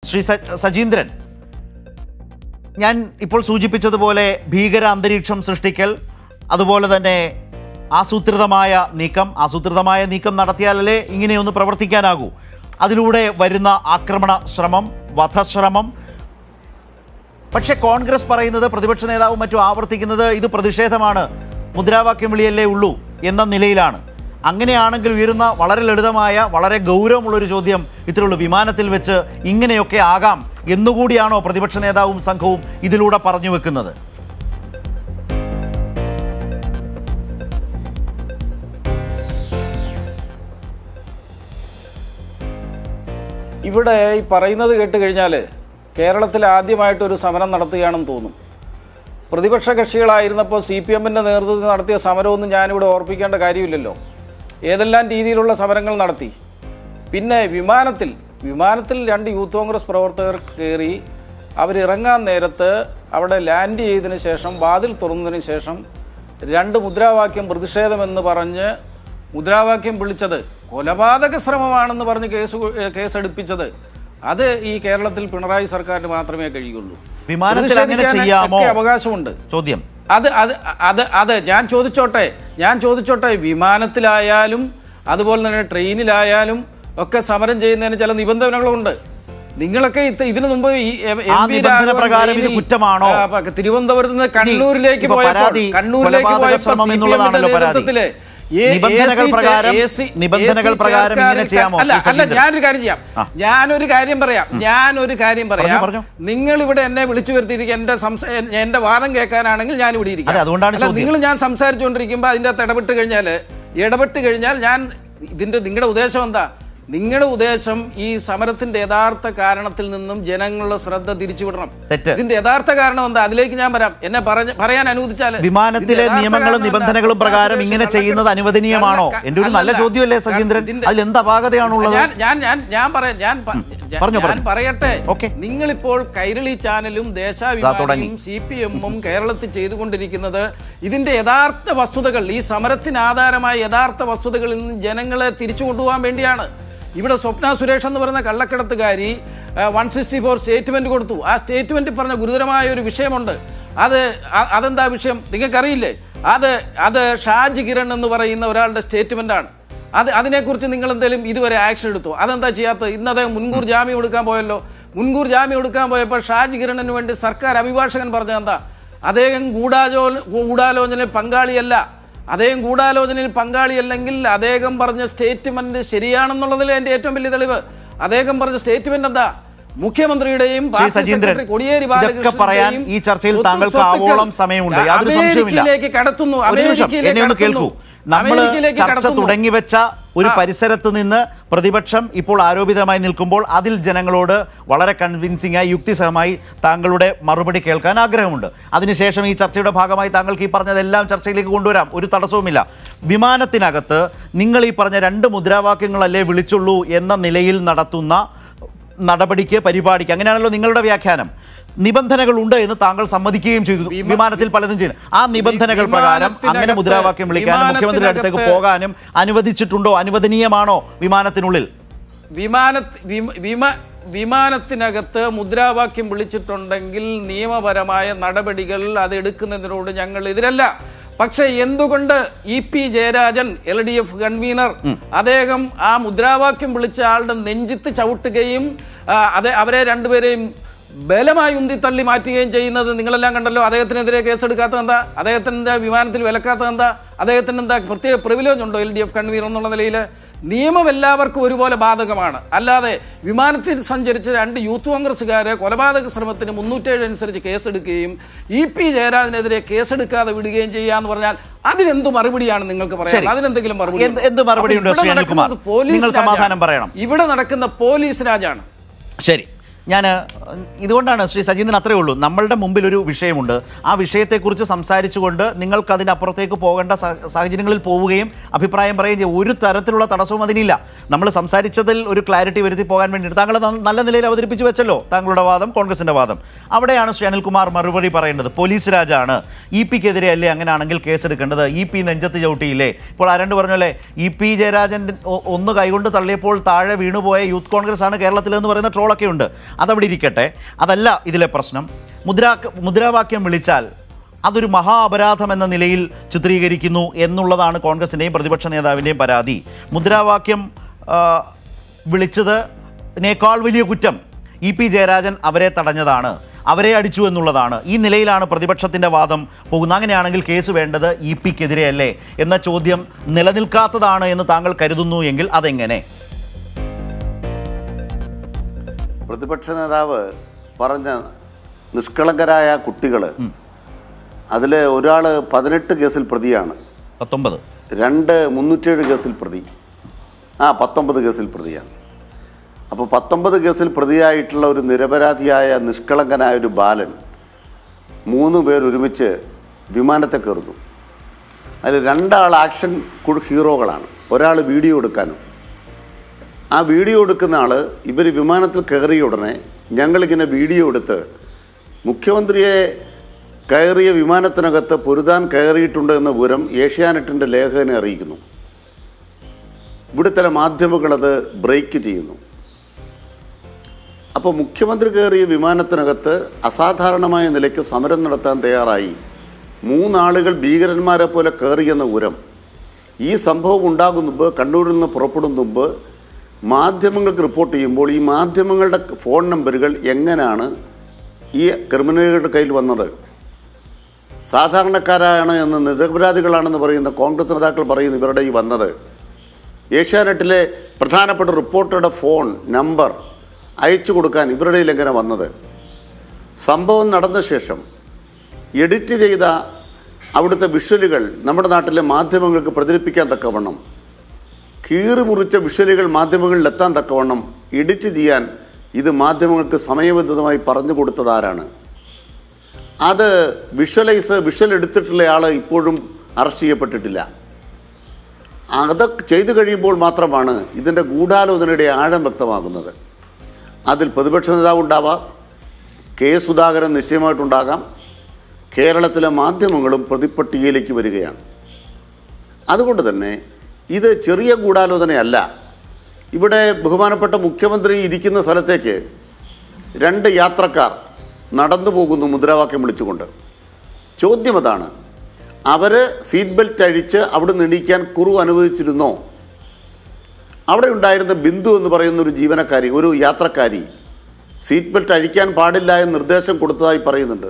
ശ്രീ സ- സജീന്ദ്രൻ ഞാൻ ഇപ്പോൾ സൂചിപ്പിച്ചതുപോലെ ഭീകര അന്തരീക്ഷം സൃഷ്ടിക്കൽ അതുപോലെ തന്നെ ആസൂത്രിതമായ നീക്കം ആസൂത്രിതമായ നീക്കം നടത്തിയാലല്ലേ ഇങ്ങനെയൊന്ന് പ്രവർത്തിക്കാനാകൂ അതിലൂടെ വരുന്ന ആക്രമണ ശ്രമം വധശ്രമം പക്ഷേ കോൺഗ്രസ് പറയുന്നത് പ്രതിപക്ഷ നേതാവും മറ്റും ആവർത്തിക്കുന്നത് ഇത് പ്രതിഷേധമാണ് മുദ്രാവാക്യം വിളിയല്ലേ ഉള്ളൂ എന്ന നിലയിലാണ് അങ്ങനെയാണെങ്കിൽ ഉയരുന്ന വളരെ ലളിതമായ വളരെ ഗൗരവമുള്ളൊരു ചോദ്യം ഇത്രയുള്ളൂ വിമാനത്തിൽ വെച്ച് ഇങ്ങനെയൊക്കെ ആകാം എന്നുകൂടിയാണോ പ്രതിപക്ഷ നേതാവും സംഘവും ഇതിലൂടെ പറഞ്ഞു വെക്കുന്നത് ഇവിടെ ഈ പറയുന്നത് കേട്ട് കഴിഞ്ഞാൽ കേരളത്തിൽ ആദ്യമായിട്ടൊരു സമരം നടത്തുകയാണെന്ന് തോന്നും പ്രതിപക്ഷ കക്ഷികളായിരുന്നപ്പോൾ സി പി എമ്മിൻ്റെ നേതൃത്വത്തിൽ നടത്തിയ സമരമൊന്നും ഞാനിവിടെ ഓർപ്പിക്കേണ്ട കാര്യമില്ലല്ലോ ഏതെല്ലാം രീതിയിലുള്ള സമരങ്ങൾ നടത്തി പിന്നെ വിമാനത്തിൽ വിമാനത്തിൽ രണ്ട് യൂത്ത് കോൺഗ്രസ് പ്രവർത്തകർ കയറി അവരിറങ്ങാൻ നേരത്ത് അവിടെ ലാൻഡ് ചെയ്തതിന് ശേഷം വാതിൽ തുറന്നതിന് ശേഷം രണ്ട് മുദ്രാവാക്യം പ്രതിഷേധമെന്ന് പറഞ്ഞ് മുദ്രാവാക്യം വിളിച്ചത് കൊലപാതക ശ്രമമാണെന്ന് പറഞ്ഞ് കേസ് കൊ- ഏ, കേസെടുപ്പിച്ചത് അത് ഈ കേരളത്തിൽ പിണറായി സർക്കാരിന് മാത്രമേ കഴിയുള്ളൂ വിമാനത്തിൽ അങ്ങനെ പ്രതിഷേധിക്കാൻ ചെയ്യാമോ? ഒക്കെ അവകാശമുണ്ട് ചോദ്യം അത് അത് അത് അത് ഞാൻ ചോദിച്ചോട്ടെ ഞാൻ ചോദിച്ചോട്ടെ വിമാനത്തിലായാലും അതുപോലെ തന്നെ ട്രെയിനിലായാലും ഒക്കെ സമരം ചെയ്യുന്നതിന് ചില നിബന്ധനകളുണ്ട് നിങ്ങളൊക്കെ ഇത് ഇതിനു മുമ്പ് ഈ എം- ആ എം പി നിബന്ധന രാഘവൻ പ്രകാരം ഇത് ട്രെയിനിൽ, കുറ്റമാണോ? ആ, പ- തിരുവനന്തപുരത്ത് നിന്ന് കണ്ണൂരിലേക്ക് ഇപ്പൊ പോയപ്പോൾ പരാതി കണ്ണൂരിലേക്ക് കൊലപാതക പോയപ്പോൾ ശ്രമം CPM ന്റെ എന്നുള്ളതാണല്ലോ പരാതി. നേതൃത്വത്തില് എ- നിബന്ധനകൾ AC ചെ- പ്രകാരം- AC നിബന്ധനകൾ AC പ്രകാരം ഇങ്ങനെ ചേർക്കാനും ചെയ്യാമോ, അല്ല ശ്രീ അല്ല സജീന്ദ്രൻ? ഞാനൊരു കാര്യം ചെയ്യാം ആ. ഞാനൊരു കാര്യം പറയാം ഞാനൊരു കാര്യം പറയാം പറഞ്ഞോ. നിങ്ങൾ ഇവിടെ എന്നെ വിളിച്ചു വരുത്തിയിരിക്കുക എന്റെ സംശ- എന്റെ വാദം കേൾക്കാനാണെങ്കിൽ ഞാൻ ഇവിടെ ഇരിക്കാം അതെ, അതുകൊണ്ടാണ് അല്ല, ചോദ്യം. നിങ്ങൾ ഞാൻ സംസാരിച്ചുകൊണ്ടിരിക്കുമ്പോൾ അതിൻ്റെ അകത്ത് ഇടപെട്ട് കഴിഞ്ഞാൽ ഇടപെട്ട് കഴിഞ്ഞാൽ ഞാൻ ഇതിന്റെ നിങ്ങളുടെ ഉദ്ദേശം എന്താ നിങ്ങളുടെ ഉദ്ദേശം ഈ സമരത്തിന്റെ യഥാർത്ഥ കാരണത്തിൽ നിന്നും ജനങ്ങളുടെ ശ്രദ്ധ തിരിച്ചുവിടണം തെറ്റ്. ഇതിന്റെ യഥാർത്ഥ കാരണം എന്താ അതിലേക്ക് ഞാൻ വരാം എന്നെ പറഞ്ഞ പറയാൻ അനുവദിച്ചാൽ വിമാനത്തിലെ നിയമങ്ങളും നിബന്ധനകളും പ്രകാരം ഇങ്ങനെ ചെയ്യുന്നത് അനുവദനീയമാണോ എന്റെ ഒരു നല്ല ചോദ്യമല്ലേ സജീന്ദ്രൻ അതിൽ എന്ത് അപാകതയാണുള്ളത് ഞാൻ ഞാൻ ഞാൻ ഞാൻ പറയാം ഞാൻ പ- ഞാൻ- പറഞ്ഞോ, ഞാൻ പറഞ്ഞോ. പറയട്ടെ ഓക്കേ. നിങ്ങളിപ്പോൾ കൈരളി ചാനലും തുടങ്ങി. ദേശാഭിമാനിയും സി പി എമ്മും കേരളത്തിൽ ചെയ്തുകൊണ്ടിരിക്കുന്നത് ഇതിന്റെ യഥാർത്ഥ വസ്തുതകൾ ഈ സമരത്തിന് ആധാരമായ യഥാർത്ഥ വസ്തുതകളിൽ നിന്ന് ജനങ്ങളെ തിരിച്ചു കൊണ്ടുപോകാൻ വേണ്ടിയാണ് ഇവിടെ സ്വപ്ന സുരേഷ് എന്ന് പറയുന്ന കള്ളക്കടത്തുകാരി വൺ സിക്സ്റ്റി ഫോർ സ്റ്റേറ്റ്മെന്റ് കൊടുത്തു ആ സ്റ്റേറ്റ്മെന്റിൽ പറഞ്ഞ ഗുരുതരമായ ഒരു വിഷയമുണ്ട് അത് അ- അതെന്താ വിഷയം നിങ്ങൾക്കറിയില്ലേ അത് അത് ഷാജി കിരൺ എന്ന് പറയുന്ന ഒരാളുടെ സ്റ്റേറ്റ്മെന്റാണ് അത് അതിനെക്കുറിച്ച് നിങ്ങൾ എന്തെങ്കിലും ഇതുവരെ ആക്ഷൻ എടുത്തോ അതെന്താ ചെയ്യാത്തത് ഇന്ന് അദ്ദേഹം മുൻകൂർ ജാമ്യം എടുക്കാൻ പോയല്ലോ മുൻകൂർ ജാമ്യം എടുക്കാൻ പോയപ്പോൾ ഷാജി കിരണിന് വേണ്ടി സർക്കാർ അഭിഭാഷകൻ പറഞ്ഞത് എന്താ അദ്ദേഹം ഗൂഢാലോ ഗൂഢാലോചനയിൽ പങ്കാളിയല്ല അദ്ദേഹം ഗൂഢാലോചനയിൽ പങ്കാളിയല്ലെങ്കിൽ അദ്ദേഹം പറഞ്ഞ സ്റ്റേറ്റ്മെന്റ് ശരിയാണെന്നുള്ളതിൽ എൻ്റെ ഏറ്റവും വലിയ തെളിവ് അദ്ദേഹം പറഞ്ഞ സ്റ്റേറ്റ്മെന്റ് എന്താ മുഖ്യമന്ത്രിയുടെയും ശ്രീ പാർട്ടി സജീന്ദ്രൻ, സെക്രട്ടറി കോടിയേരി ഇതൊക്കെ പറയാൻ ബാലകൃഷ്ണന്റെയും ഈ ചർച്ചയിൽ സ്വത്ത് താങ്കൾക്ക് സ്വത്തുക്കൾ ആവോളം സമയമുണ്ട്. യാതൊരു സംശയവുമില്ല. അമേരിക്കയിലേക്ക് കടത്തുന്നു ഒരു നിമിഷം അമേരിക്കയിലേക്ക് എന്നെ ഒന്ന് കേൾക്കൂ കടത്തുന്നു. നമ്മൾ അമേരിക്കയിലേക്ക് ചർച്ച കടത്തുന്നു. തുടങ്ങി വെച്ച ഒരു ആ. പരിസരത്ത് നിന്ന് പ്രതിപക്ഷം ഇപ്പോൾ ആരോപിതമായി നിൽക്കുമ്പോൾ അതിൽ ജനങ്ങളോട് വളരെ കൺവിൻസിംഗ് ആയി യുക്തിസഹമായി താങ്കളുടെ മറുപടി കേൾക്കാൻ ആഗ്രഹമുണ്ട് അതിനുശേഷം ഈ ചർച്ചയുടെ ഭാഗമായി താങ്കൾക്ക് ഈ പറഞ്ഞതെല്ലാം ചർച്ചയിലേക്ക് കൊണ്ടുവരാം ഒരു തടസ്സവുമില്ല വിമാനത്തിനകത്ത് നിങ്ങൾ ഈ പറഞ്ഞ രണ്ട് മുദ്രാവാക്യങ്ങളല്ലേ വിളിച്ചുള്ളൂ എന്ന നിലയിൽ നടത്തുന്ന നടപടിക്ക് പരിപാടിക്ക് അങ്ങനെയാണല്ലോ നിങ്ങളുടെ വ്യാഖ്യാനം നിബന്ധനകൾ ഉണ്ട് എന്ന് താങ്കൾ സമ്മതിക്കുകയും ചെയ്തു വിമാ- വിമാനത്തിൽ പലതും ചെയ്തു ആ നിബന്ധനകൾ പ്രകാരം അങ്ങനെ വിമാനത്തിനകത്ത് മുദ്രാവാക്യം വിളിക്കാനും മുഖ്യമന്ത്രിയുടെ അടുത്തേക്ക് വിമാനത്തിനകത്ത് പോകാനും അനുവദിച്ചിട്ടുണ്ടോ അനുവദനീയമാണോ വിമാനത്തിനുള്ളിൽ വിമാന വിമ- വിമ വിമാനത്തിനകത്ത് മുദ്രാവാക്യം വിളിച്ചിട്ടുണ്ടെങ്കിൽ നിയമപരമായ നടപടികൾ അത് എടുക്കുന്നതിനോട് ഞങ്ങൾ എതിരല്ല പക്ഷേ എന്തുകൊണ്ട് E P Jayarajan L D F convener അദ്ദേഹം ആ മുദ്രാവാക്യം വിളിച്ച ആളുടെ നെഞ്ചിത്ത് ചവിട്ടുകയും ആ, അതെ അവരെ രണ്ടുപേരെയും ബലമായി ഉന്തി തള്ളി മാറ്റുകയും ചെയ്യുന്നത് നിങ്ങളെല്ലാം കണ്ടല്ലോ അദ്ദേഹത്തിനെതിരെ കേസെടുക്കാത്തത് എന്താ അദ്ദേഹത്തിൻ്റെ വിമാനത്തിൽ വിലക്കാത്തത് എന്താ അദ്ദേഹത്തിന് എന്താ പ്രത്യേക പ്രിവിലേജ് ഉണ്ടോ എൽ ഡി എഫ് കൺവീനർ എന്നുള്ള നിലയിൽ നിയമം എല്ലാവർക്കും ഒരുപോലെ ബാധകമാണ് അല്ലാതെ വിമാനത്തിൽ സഞ്ചരിച്ച രണ്ട് യൂത്ത് കോൺഗ്രസ്സുകാരെ കൊലപാതക ശ്രമത്തിന് മുന്നൂറ്റേഴ് അനുസരിച്ച് കേസെടുക്കുകയും ഇ പി ജയരാജനെതിരെ കേസെടുക്കാതെ വിടുകയും ചെയ്യാന്ന് പറഞ്ഞാൽ അതിനെന്ത് മറുപടിയാണ് നിങ്ങൾക്ക് പറയാൻ ശരി. അതിനെന്തെങ്കിലും മറുപടി എന്ത്- എന്ത് മറുപടിയുണ്ട് അപ്പോൾ ഇവിടെ ശ്രീ അനിൽകുമാർ? നടക്കുന്നത് പോലീസ് നിങ്ങൾ സമാധാനം രാജാണ്. പറയണം. ഇവിടെ നടക്കുന്ന പോലീസ് രാജാണ് ശരി ഞാൻ ഇതുകൊണ്ടാണ് ശ്രീ സജീന്ദ്രൻ അത്രേ ഉള്ളൂ നമ്മളുടെ മുമ്പിൽ ഒരു വിഷയമുണ്ട് ആ വിഷയത്തെക്കുറിച്ച് സംസാരിച്ചുകൊണ്ട് നിങ്ങൾക്ക് അതിനപ്പുറത്തേക്ക് പോകേണ്ട സാ- സാഹചര്യങ്ങളിൽ പോവുകയും അഭിപ്രായം പറയുകയും ചെയ്യും ഒരു തരത്തിലുള്ള തടസ്സവും അതിനില്ല നമ്മൾ സംസാരിച്ചതിൽ ഒരു ക്ലാരിറ്റി വരുത്തി പോകാൻ വേണ്ടിയിട്ട് താങ്കൾ ന- നല്ല നിലയിൽ അവതരിപ്പിച്ചു വെച്ചല്ലോ താങ്കളുടെ വാദം കോൺഗ്രസിന്റെ വാദം അവിടെയാണ് ശ്രീ അനിൽകുമാർ മറുപടി പറയേണ്ടത് പോലീസ് രാജാണ് ഇ പിക്കെതിരെ അല്ലേ അങ്ങനെയാണെങ്കിൽ കേസെടുക്കേണ്ടത് ഇ പി നെഞ്ചത്ത് ചവിട്ടിയില്ലേ ഇപ്പോൾ ആരണ്ട് പറഞ്ഞല്ലേ ഇ പി ജയരാജൻ ഒ- ഒന്ന് കൈകൊണ്ട് തള്ളിയപ്പോൾ താഴെ വീണുപോയ യൂത്ത് കോൺഗ്രസ് ആണ് കേരളത്തിൽ എന്ന് പറയുന്ന ട്രോളൊക്കെ ഉണ്ട് അതവിടെ ഇരിക്കട്ടെ അതല്ല ഇതിലെ പ്രശ്നം മുദ്രാ മുദ്രാവാക്യം വിളിച്ചാൽ അതൊരു മഹാ അപരാധം എന്ന നിലയിൽ ചിത്രീകരിക്കുന്നു എന്നുള്ളതാണ് കോൺഗ്രസിൻ്റെയും പ്രതിപക്ഷ നേതാവിൻ്റെയും പരാതി മുദ്രാവാക്യം ആ, വിളിച്ചതിനേക്കാൾ വലിയ കുറ്റം ഇ പി ജയരാജൻ അവരെ തടഞ്ഞതാണ് അവരെ അടിച്ചു എന്നുള്ളതാണ് ഈ നിലയിലാണ് പ്രതിപക്ഷത്തിൻ്റെ വാദം പോകുന്നത് അങ്ങനെയാണെങ്കിൽ കേസ് വേണ്ടത് ഇ പിക്കെതിരെയല്ലേ എന്ന ചോദ്യം നിലനിൽക്കാത്തതാണ് എന്ന് താങ്കൾ കരുതുന്നു എങ്കിൽ അതെങ്ങനെ പ്രതിപക്ഷ നേതാവ് പറഞ്ഞ നിഷ്കളങ്കരായ കുട്ടികൾ അതിൽ ഒരാൾ പതിനെട്ട് കേസിൽ പ്രതിയാണ് പത്തൊമ്പത് രണ്ട് മുന്നൂറ്റേഴ് കേസിൽ പ്രതി ആ പത്തൊമ്പത് കേസിൽ പ്രതിയാണ് അപ്പോൾ പത്തൊമ്പത് കേസിൽ പ്രതിയായിട്ടുള്ള ഒരു നിരപരാധിയായ നിഷ്കളങ്കനായ ഒരു ബാലൻ മൂന്ന് പേർ ഒരുമിച്ച് വിമാനത്തെ കയറുന്നു അതിൽ രണ്ടാൾ ആക്ഷൻ കു- ഹീറോകളാണ് ഒരാൾ വീഡിയോ എടുക്കാനും ആ വീഡിയോ എടുക്കുന്ന ആൾ ഇവർ വിമാനത്തിൽ കയറിയ ഉടനെ ഞങ്ങളിങ്ങനെ വീഡിയോ എടുത്ത് മുഖ്യമന്ത്രിയെ കയറിയ വിമാനത്തിനകത്ത് പൊരുതാൻ കയറിയിട്ടുണ്ട് എന്ന വിവരം ഏഷ്യാനെറ്റിൻ്റെ ലേഖകനെ അറിയിക്കുന്നു ഇവിടുത്തെ മാധ്യമങ്ങളത് ബ്രേക്ക് ചെയ്യുന്നു അപ്പോൾ മുഖ്യമന്ത്രി കയറിയ വിമാനത്തിനകത്ത് അസാധാരണമായ നിലയ്ക്ക് സമരം നടത്താൻ തയ്യാറായി മൂന്നാളുകൾ ഭീകരന്മാരെ പോലെ കയറിയെന്ന വിവരം ഈ സംഭവം ഉണ്ടാകും മുമ്പ് കണ്ണൂരിൽ നിന്ന് പുറപ്പെടും മുമ്പ് മാധ്യമങ്ങൾക്ക് റിപ്പോർട്ട് ചെയ്യുമ്പോൾ ഈ മാധ്യമങ്ങളുടെ ഫോൺ നമ്പറുകൾ എങ്ങനെയാണ് ഈ ക്രിമിനലുകളുടെ കയ്യിൽ വന്നത് സാധാരണക്കാരാണ് എന്ന് നിരപരാധികളാണെന്ന് പറയുന്ന കോൺഗ്രസ് നേതാക്കൾ പറയുന്ന ഇവരുടെ ഈ വന്നത് ഏഷ്യാനെറ്റിലെ പ്രധാനപ്പെട്ട റിപ്പോർട്ടറുടെ ഫോൺ നമ്പർ അയച്ചു കൊടുക്കാൻ ഇവരുടെ കയ്യിൽ എങ്ങനെ വന്നത് സംഭവം നടന്ന ശേഷം എഡിറ്റ് ചെയ്ത അവിടുത്തെ വിഷ്വലുകൾ നമ്മുടെ നാട്ടിലെ മാധ്യമങ്ങൾക്ക് പ്രചരിപ്പിക്കാൻ തക്കവണ്ണം കീറി മുറിച്ച വിഷ്വലുകൾ മാധ്യമങ്ങളിൽ എത്താൻ തക്കവണ്ണം എഡിറ്റ് ചെയ്യാൻ ഇത് മാധ്യമങ്ങൾക്ക് സമയബന്ധിതമായി പറഞ്ഞു കൊടുത്തതാരാണ് അത് വിഷ്വലൈസ് വിഷ്വൽ എടുത്തിട്ടുള്ള ആൾ ഇപ്പോഴും അറസ്റ്റ് ചെയ്യപ്പെട്ടിട്ടില്ല അതൊക്കെ ചെയ്തു കഴിയുമ്പോൾ മാത്രമാണ് ഇതിൻ്റെ ഗൂഢാലോചനയുടെ ആഴം വ്യക്തമാകുന്നത് അതിൽ പ്രതിപക്ഷ നേതാവ് ഉണ്ടാവാം കെ സുധാകരൻ നിശ്ചയമായിട്ടുണ്ടാകാം കേരളത്തിലെ മാധ്യമങ്ങളും പ്രതിപ്പട്ടികയിലേക്ക് വരികയാണ് അതുകൊണ്ട് തന്നെ ഇത് ചെറിയ ഗൂഢാലോചനയല്ല ഇവിടെ ബഹുമാനപ്പെട്ട മുഖ്യമന്ത്രി ഇരിക്കുന്ന സ്ഥലത്തേക്ക് രണ്ട് യാത്രക്കാർ നടന്നു പോകുന്നു മുദ്രാവാക്യം വിളിച്ചുകൊണ്ട് ചോദ്യം അതാണ് അവർ സീറ്റ് ബെൽറ്റ് അഴിച്ച് അവിടെ എണീക്കാൻ കുറു അനുവദിച്ചിരുന്നോ അവിടെ ഉണ്ടായിരുന്ന ബിന്ദു എന്ന് പറയുന്ന ഒരു ജീവനക്കാരി ഒരു യാത്രക്കാരി സീറ്റ് ബെൽറ്റ് അഴിക്കാൻ പാടില്ല എന്ന് നിർദ്ദേശം കൊടുത്തതായി പറയുന്നുണ്ട്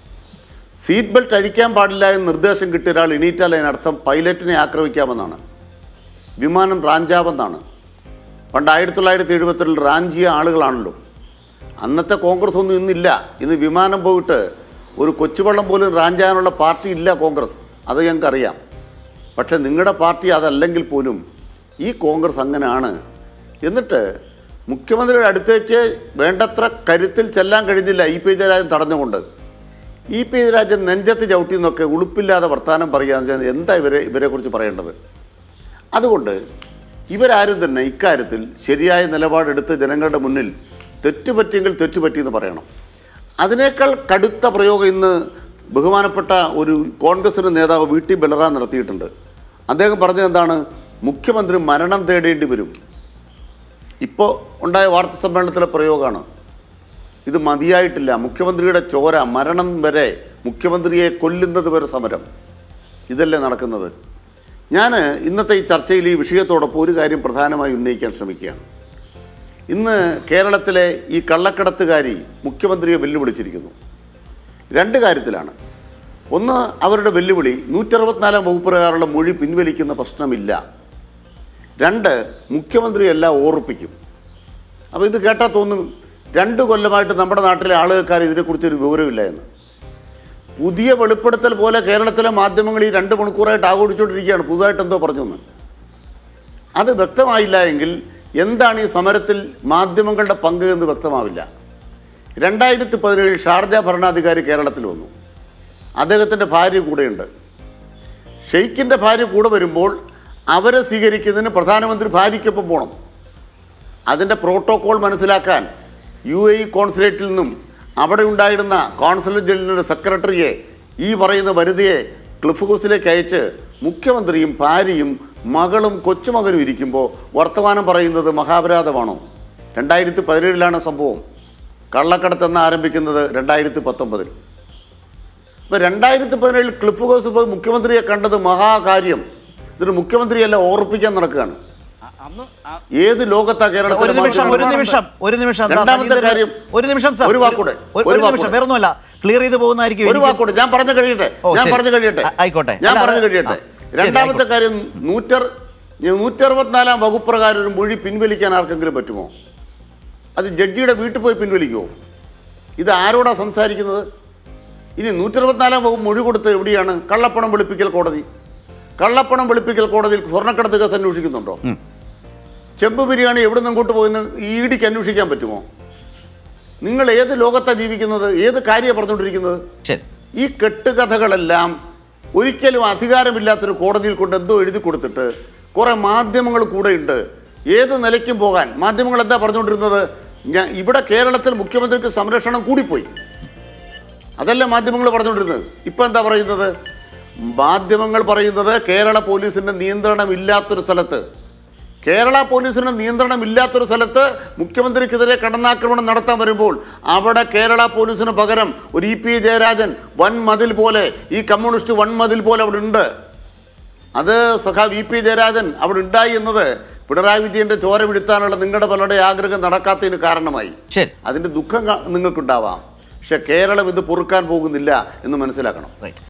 സീറ്റ് ബെൽറ്റ് അഴിക്കാൻ പാടില്ല എന്ന് നിർദ്ദേശം കിട്ടിയ ഒരാൾ എണീറ്റാൽ അതിനർത്ഥം പൈലറ്റിനെ ആക്രമിക്കാമെന്നാണ് വിമാനം റാഞ്ചാമെന്നാണ് പണ്ട് ആയിരത്തി തൊള്ളായിരത്തി എഴുപത്തിരണ്ടിൽ റാഞ്ചിയ ആളുകളാണല്ലോ അന്നത്തെ കോൺഗ്രസ് ഒന്നും ഇന്നില്ല ഇന്ന് വിമാനം പോയിട്ട് ഒരു കൊച്ചുവെള്ളം പോലും റാഞ്ചാനുള്ള പാർട്ടി ഇല്ല കോൺഗ്രസ് അത് ഞങ്ങൾക്കറിയാം പക്ഷേ നിങ്ങളുടെ പാർട്ടി അതല്ലെങ്കിൽ പോലും ഈ കോൺഗ്രസ് അങ്ങനെയാണ് എന്നിട്ട് മുഖ്യമന്ത്രിയുടെ അടുത്തേക്ക് വേണ്ടത്ര കരുത്തിൽ ചെല്ലാൻ കഴിഞ്ഞില്ല ഇ പി ജയരാജൻ തടഞ്ഞുകൊണ്ട് ഇ പി ജയരാജൻ നെഞ്ചത്ത് ചവിട്ടി എന്നൊക്കെ ഉളുപ്പില്ലാതെ വർത്തമാനം പറയാന്ന് വെച്ചാൽ എന്താ ഇവരെ ഇവരെക്കുറിച്ച് പറയേണ്ടത് അതുകൊണ്ട് ഇവരാരും തന്നെ ഇക്കാര്യത്തിൽ ശരിയായ നിലപാടെടുത്ത് ജനങ്ങളുടെ മുന്നിൽ തെറ്റുപറ്റിയെങ്കിൽ തെറ്റുപറ്റിയെന്ന് പറയണം അതിനേക്കാൾ കടുത്ത പ്രയോഗം ഇന്ന് ബഹുമാനപ്പെട്ട ഒരു കോൺഗ്രസിൻ്റെ നേതാവ് വി ടി ബലറാം നടത്തിയിട്ടുണ്ട് അദ്ദേഹം പറഞ്ഞത് എന്താണ് മുഖ്യമന്ത്രി മരണം തേടേണ്ടി വരും ഇപ്പോൾ ഉണ്ടായ വാർത്താ സമ്മേളനത്തിലെ പ്രയോഗമാണ് ഇത് മതിയായിട്ടില്ല മുഖ്യമന്ത്രിയുടെ ചോര മരണം വരെ മുഖ്യമന്ത്രിയെ കൊല്ലുന്നത് വരെ സമരം ഇതല്ലേ നടക്കുന്നത് ഞാൻ ഇന്നത്തെ ഈ ചർച്ചയിൽ ഈ വിഷയത്തോടൊപ്പം ഒരു കാര്യം പ്രധാനമായി ഉന്നയിക്കാൻ ശ്രമിക്കുകയാണ് ഇന്ന് കേരളത്തിലെ ഈ കള്ളക്കടത്തുകാരി മുഖ്യമന്ത്രിയെ വെല്ലുവിളിച്ചിരിക്കുന്നു രണ്ട് കാര്യത്തിലാണ് ഒന്ന് അവരുടെ വെല്ലുവിളി നൂറ്ററുപത്തിനാലാം വകുപ്പ് പ്രകാരമുള്ള മൊഴി പിൻവലിക്കുന്ന പ്രശ്നമില്ല രണ്ട് മുഖ്യമന്ത്രിയെല്ലാം ഓർപ്പിക്കും അപ്പോൾ ഇത് കേട്ടാൽ തോന്നും രണ്ട് കൊല്ലമായിട്ട് നമ്മുടെ നാട്ടിലെ ആളുകൾക്കാർ ഇതിനെക്കുറിച്ചൊരു വിവരമില്ല എന്ന് പുതിയ വെളിപ്പെടുത്തൽ പോലെ കേരളത്തിലെ മാധ്യമങ്ങൾ ഈ രണ്ട് മണിക്കൂറായിട്ട് ആഘോഷിച്ചുകൊണ്ടിരിക്കുകയാണ് പുതുതായിട്ട് എന്തോ പറഞ്ഞെന്ന് അത് വ്യക്തമായില്ല എങ്കിൽ എന്താണ് ഈ സമരത്തിൽ മാധ്യമങ്ങളുടെ പങ്ക് എന്ന് വ്യക്തമാവില്ല രണ്ടായിരത്തി പതിനേഴിൽ ഷാർജ ഭരണാധികാരി കേരളത്തിൽ വന്നു അദ്ദേഹത്തിൻ്റെ ഭാര്യ കൂടെയുണ്ട് ഷെയ്ഖിൻ്റെ ഭാര്യ കൂടെ വരുമ്പോൾ അവരെ സ്വീകരിക്കുന്നതിന് പ്രധാനമന്ത്രി ഭാര്യയ്ക്കൊപ്പം പോകണം അതിൻ്റെ പ്രോട്ടോകോൾ മനസ്സിലാക്കാൻ യു എ ഇ കോൺസുലേറ്റിൽ നിന്നും അവിടെ ഉണ്ടായിരുന്ന കോൺസുലേറ്റ് ജനറലിൻ്റെ സെക്രട്ടറിയെ ഈ പറയുന്ന വനിതയെ ക്ലിഫ് ഹൗസിലേക്ക് അയച്ച് മുഖ്യമന്ത്രിയും ഭാര്യയും മകളും കൊച്ചുമകനും ഇരിക്കുമ്പോൾ വർത്തമാനം പറയുന്നത് മഹാപരാധമാണോ രണ്ടായിരത്തി പതിനേഴിലാണ് സംഭവം കള്ളക്കടത്തെന്ന് ആരംഭിക്കുന്നത് രണ്ടായിരത്തി പത്തൊമ്പതിൽ ഇപ്പൊ രണ്ടായിരത്തി പതിനേഴിൽ ക്ലിഫ് ഹൗസ് പോയി മുഖ്യമന്ത്രിയെ കണ്ടത് മഹാകാര്യം ഇതൊരു മുഖ്യമന്ത്രിയല്ല ഓർപ്പിക്കാൻ നടക്കുകയാണ് അ- അന്ന് ആ- ഏത് ലോകത്താ ഒരു കേരളത്തിലെ നിമിഷം ഒരു മാധ്യമങ്ങൾ? നിമിഷം ഒരു നിമിഷം ദാ രണ്ടാമത്തെ സംഗീതത്തിന് കാര്യം, ഒരു നിമിഷം സാർ ഒരു വാക്കൂടെ, ഒരു- ഒരു ഒരു നിമിഷം വാക്കൂടെ. വേറൊന്നുമല്ല ക്ലിയർ ചെയ്ത് പോകുന്നതായിരിക്കും ഒരു എനിക്ക് വാക്കോട്ടെ ഞാൻ പറഞ്ഞു കഴിയട്ടെ ഓ, ഞാൻ ശരി. പറഞ്ഞു കഴിയട്ടെ ആ, ആയിക്കോട്ടെ. ഞാൻ അല്ല, പറഞ്ഞു അത് കഴിയട്ടെ ആ, ശരി, രണ്ടാമത്തെ ആയിക്കോട്ടെ. കാര്യം നൂറ്റർ നൂറ്റി അറുപത്തിനാലാം വകുപ്പ് പ്രകാരം ഒരു മൊഴി പിൻവലിക്കാൻ ആർക്കെങ്കിലും പറ്റുമോ അത് ജഡ്ജിയുടെ വീട്ടിൽ പോയി പിൻവലിക്കുമോ ഇത് ആരോടാ സംസാരിക്കുന്നത് ഇനി നൂറ്റി അറുപത്തിനാലാം വകുപ്പ് മൊഴി കൊടുത്ത് എവിടെയാണ് കള്ളപ്പണം വെളുപ്പിക്കൽ കോടതി കള്ളപ്പണം വെളുപ്പിക്കൽ കോടതിയിൽ സ്വർണ്ണക്കടത്ത് കേസ് അന്വേഷിക്കുന്നുണ്ടോ ചെമ്പ് ബിരിയാണി എവിടെ നിന്ന് ഇങ്ങോട്ട് പോയെന്ന് ഇ ഡിക്ക് അന്വേഷിക്കാൻ പറ്റുമോ നിങ്ങൾ ഏത് ലോകത്താണ് ജീവിക്കുന്നത് ഏത് കാര്യമാണ് പറഞ്ഞുകൊണ്ടിരിക്കുന്നത് ശരി ഈ കെട്ടുകഥകളെല്ലാം ഒരിക്കലും അധികാരമില്ലാത്തൊരു കോടതിയിൽ കൊണ്ട് എന്തോ എഴുതി കൊടുത്തിട്ട് കുറെ മാധ്യമങ്ങൾ കൂടെ ഉണ്ട് ഏത് നിലയ്ക്കും പോകാൻ മാധ്യമങ്ങൾ എന്താ പറഞ്ഞുകൊണ്ടിരുന്നത് ഞാൻ ഇവിടെ കേരളത്തിൽ മുഖ്യമന്ത്രിക്ക് സംരക്ഷണം കൂടിപ്പോയി അതല്ല മാധ്യമങ്ങൾ പറഞ്ഞുകൊണ്ടിരുന്നത് ഇപ്പം എന്താ പറയുന്നത് മാധ്യമങ്ങൾ പറയുന്നത് കേരള പോലീസിന്റെ നിയന്ത്രണം ഇല്ലാത്തൊരു സ്ഥലത്ത് കേരള പോലീസിന് നിയന്ത്രണം ഇല്ലാത്തൊരു സ്ഥലത്ത് മുഖ്യമന്ത്രിക്കെതിരെ കടന്നാക്രമണം നടത്താൻ വരുമ്പോൾ അവിടെ കേരള പോലീസിന് പകരം ഒരു ഇ പി ജയരാജൻ വൻ മതിൽ പോലെ ഈ കമ്മ്യൂണിസ്റ്റ് വൻ മതിൽ പോലെ അവിടെ ഉണ്ട് അത് സഖാ വി പി ജയരാജൻ അവിടെ ഉണ്ടായി എന്നത് പിണറായി വിജയന്റെ ചോര വിടുത്താനുള്ള നിങ്ങളുടെ പലരുടെ ആഗ്രഹം നടക്കാത്തതിന് കാരണമായി ശരി അതിന്റെ ദുഃഖം ക- നിങ്ങൾക്കുണ്ടാവാം പക്ഷെ കേരളം ഇത് പൊറുക്കാൻ പോകുന്നില്ല എന്ന് മനസ്സിലാക്കണം റൈറ്റ്